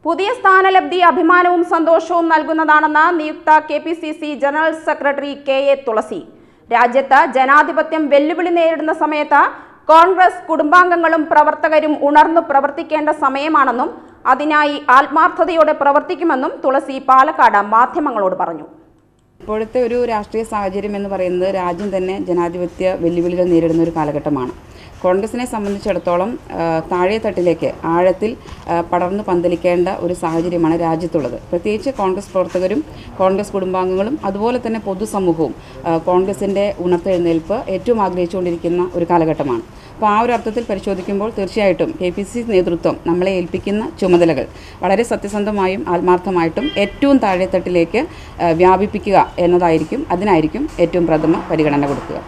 പുതിയ സ്ഥാനലബ്ധി അഭിമാനവും സന്തോഷവും നൽകുന്നതാണെന്ന് നിയുക്ത K P C C general secretary K A Thulasi രാജ്യത്ത് ജനാധിപത്യം വെല്ലുവിളി നേരിടുന്ന സമയത്ത് കോൺഗ്രസ് കുടുംബാംഗങ്ങളും പ്രവർത്തകരും ഉണർന്നു പ്രവർത്തിക്കേണ്ട സമയമാണെന്നും അതിനായി ആത്മാർത്ഥതയോടെ പ്രവർത്തിക്കുമെന്നും തുളസി പാലക്കാട് മാധ്യമങ്ങളോട് പറഞ്ഞു ഇപ്പോഴത്തെ ഒരു രാഷ്ട്രീയ സാഹചര്യം എന്ന് പറയുന്നത് രാജ്യം തന്നെ ജനാധിപത്യ വെല്ലുവിളികൾ നേരിടുന്ന ഒരു കാലഘട്ടമാണ് കോൺഗ്രസിനെ സംബന്ധിച്ചിടത്തോളം ആ, താഴെ തട്ടിലേക്ക് ആഴത്തിൽ ആ, പടർന്നു പന്തലിക്കേണ്ട ഒരു സാഹചര്യമാണ് രാജ്യത്തുള്ളത് പ്രത്യേകിച്ച് കോൺഗ്രസ് പ്രവർത്തകരും കോൺഗ്രസ് കുടുംബാംഗങ്ങളും അതുപോലെ തന്നെ പൊതുസമൂഹവും ആ, കോൺഗ്രസിൻ്റെ ഉണർത്തെഴുന്നേൽപ്പ് ഏറ്റവും ആഗ്രഹിച്ചുകൊണ്ടിരിക്കുന്ന ഒരു കാലഘട്ടമാണ് അപ്പോൾ ആ ഒരു അർത്ഥത്തിൽ പരിശോധിക്കുമ്പോൾ തീർച്ചയായിട്ടും കെ പി സി നേതൃത്വം നമ്മളെ ഏൽപ്പിക്കുന്ന ചുമതലകൾ വളരെ സത്യസന്ധമായും ആത്മാർത്ഥമായിട്ടും ഏറ്റവും താഴെത്തട്ടിലേക്ക് ആ, വ്യാപിപ്പിക്കുക എന്നതായിരിക്കും അതിനായിരിക്കും ഏറ്റവും പ്രഥമ പരിഗണന കൊടുക്കുക